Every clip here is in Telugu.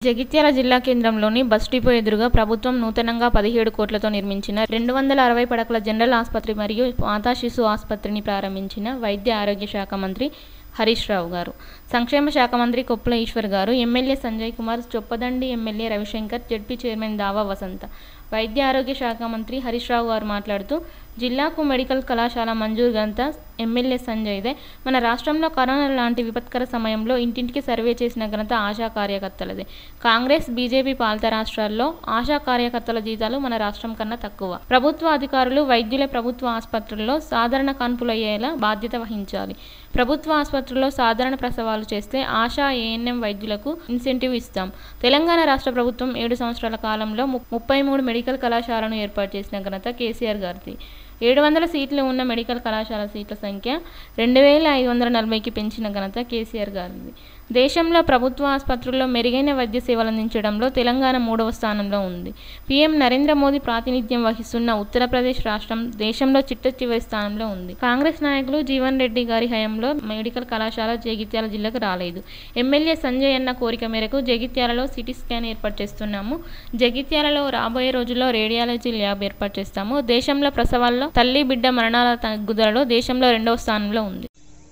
జగిత్యాల జిల్లా కేంద్రంలోని బస్ డిపో ఎదురుగా ప్రభుత్వం నూతనంగా పదిహేడు కోట్లతో నిర్మించిన రెండు వందల అరవై పడకల జనరల్ ఆసుపత్రి మరియు మాతా శిశు ఆసుపత్రిని ప్రారంభించిన వైద్య ఆరోగ్య శాఖ మంత్రి హరీష్ రావు గారు సంక్షేమ శాఖ మంత్రి కొప్పుల ఈశ్వర్ గారు MLA Sanjay Kumar Choppadandi MLA Ravishankar ZP chairman Dava Vasantha వైద్య ఆరోగ్య శాఖ మంత్రి హరీష్ రావు గారు మాట్లాడుతూ జిల్లాకు మెడికల్ కళాశాల మంజూరు గంత ఎమ్మెల్యే సంజయ్దే మన రాష్ట్రంలో కరోనా లాంటి విపత్కర సమయంలో ఇంటింటికి సర్వే చేసిన ఘనత ఆశా కార్యకర్తలదే కాంగ్రెస్ బీజేపీ పాలిత రాష్ట్రాల్లో ఆశా కార్యకర్తల జీతాలు మన రాష్ట్రం కన్నా తక్కువ ప్రభుత్వ అధికారులు వైద్యుల ప్రభుత్వ ఆసుపత్రుల్లో సాధారణ కాన్పులయ్యేలా బాధ్యత వహించాలి ప్రభుత్వ ఆసుపత్రుల్లో సాధారణ ప్రసవాలు చేస్తే ఆశా ఏఎన్ఎం వైద్యులకు ఇన్సెంటివ్ ఇస్తాం తెలంగాణ రాష్ట్ర ప్రభుత్వం ఏడు సంవత్సరాల కాలంలో ము- ముప్పై మూడు మెడికల్ కళాశాలను ఏర్పాటు చేసిన ఘనత కేసీఆర్ గారిది ఏడు వందల సీట్లు ఉన్న మెడికల్ కళాశాల సీట్ల సంఖ్య రెండు వేల ఐదు వందల నలభైకి పెంచిన ఘనత కేసీఆర్ గారిది దేశంలో ప్రభుత్వ ఆసుపత్రుల్లో మెరుగైన వైద్య సేవలు అందించడంలో తెలంగాణ మూడవ స్థానంలో ఉంది పీఎం నరేంద్ర మోదీ ప్రాతినిధ్యం వహిస్తున్న ఉత్తరప్రదేశ్ రాష్ట్రం దేశంలో చిట్ట చివరి స్థానంలో ఉంది కాంగ్రెస్ నాయకులు జీవన్ రెడ్డి గారి హయాంలో మెడికల్ కళాశాల జగిత్యాల జిల్లాకు రాలేదు ఎమ్మెల్యే సంజయ్ అన్న కోరిక మేరకు జగిత్యాలలో సిటీ స్కాన్ ఏర్పాటు చేస్తున్నాము జగిత్యాలలో రాబోయే రోజుల్లో రేడియాలజీ ల్యాబ్ ఏర్పాటు చేస్తాము దేశంలో ప్రసవాల్లో తల్లి బిడ్డ మరణాల తగ్గుదలలో దేశంలో రెండవ స్థానంలో ఉంది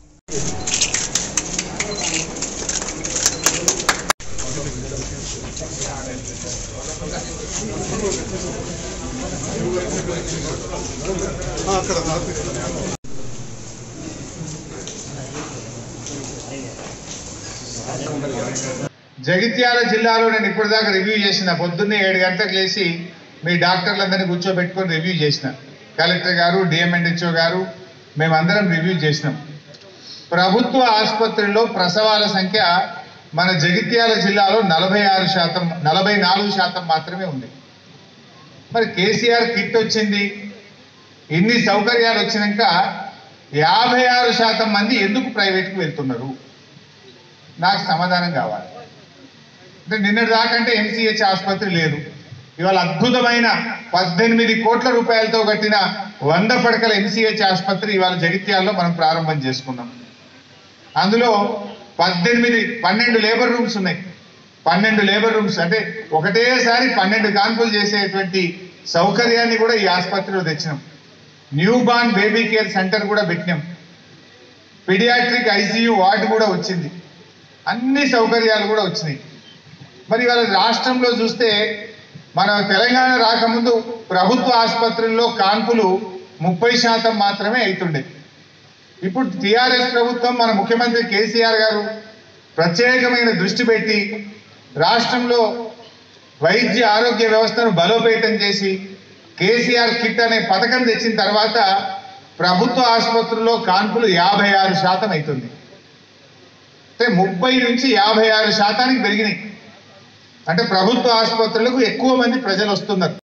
జగిత్యాల జిల్లాలో నేను ఇప్పటిదాకా రివ్యూ చేసిన పొద్దున్నే ఏడు గంటలకు లేచి మీ డాక్టర్లందరినీ కూర్చోబెట్టుకొని రివ్యూ చేసిన కలెక్టర్ గారు డిఎంఎన్హెచ్ఓ గారు మేమందరం రివ్యూ చేసినాం ప్రభుత్వ ఆసుపత్రుల్లో ప్రసవాల సంఖ్య మన జగిత్యాల జిల్లాలో నలభై ఆరు శాతం నలభై నాలుగు శాతం మాత్రమే ఉంది మరి కేసీఆర్ కిట్ వచ్చింది ఇన్ని సౌకర్యాలు వచ్చినాక యాభై ఆరు శాతం మంది ఎందుకు ప్రైవేట్కి వెళ్తున్నారు నాకు సమాధానం కావాలి అంటే నిన్నటి దాకంటే ఎంసీహెచ్ ఆసుపత్రి లేదు ఇవాళ అద్భుతమైన పద్దెనిమిది కోట్ల రూపాయలతో కట్టిన వంద పడకల ఎంసీహెచ్ ఆసుపత్రి ఇవాళ జగిత్యాల్లో మనం ప్రారంభం చేసుకున్నాం అందులో పద్దెనిమిది పన్నెండు లేబర్ రూమ్స్ ఉన్నాయి పన్నెండు లేబర్ రూమ్స్ అంటే ఒకటేసారి పన్నెండు కాన్పులు చేసేటువంటి సౌకర్యాన్ని కూడా ఈ ఆసుపత్రిలో తెచ్చినాం new born baby care centre కూడా పెట్టినాం పిడియాట్రిక్ ఐసీయూ వార్డు కూడా వచ్చింది అన్ని సౌకర్యాలు కూడా వచ్చినాయి మరి ఇవాళ రాష్ట్రంలో చూస్తే మన తెలంగాణ రాకముందు ప్రభుత్వ ఆసుపత్రుల్లో కాన్పులు ముప్పై శాతం మాత్రమే అవుతుండే ఇప్పుడు టిఆర్ఎస్ ప్రభుత్వం మన ముఖ్యమంత్రి కేసీఆర్ గారు ప్రత్యేకమైన దృష్టి పెట్టి రాష్ట్రంలో వైద్య ఆరోగ్య వ్యవస్థను బలోపేతం చేసి కేసీఆర్ కిట్ అనే పథకం తెచ్చిన తర్వాత ప్రభుత్వ ఆసుపత్రుల్లో కాన్పులు యాభై ఆరు శాతం అవుతుంది అంటే ముప్పై నుంచి యాభై ఆరు శాతానికి పెరిగినాయి అంటే ప్రభుత్వ ఆసుపత్రులకు ఎక్కువ మంది ప్రజలు వస్తున్నారు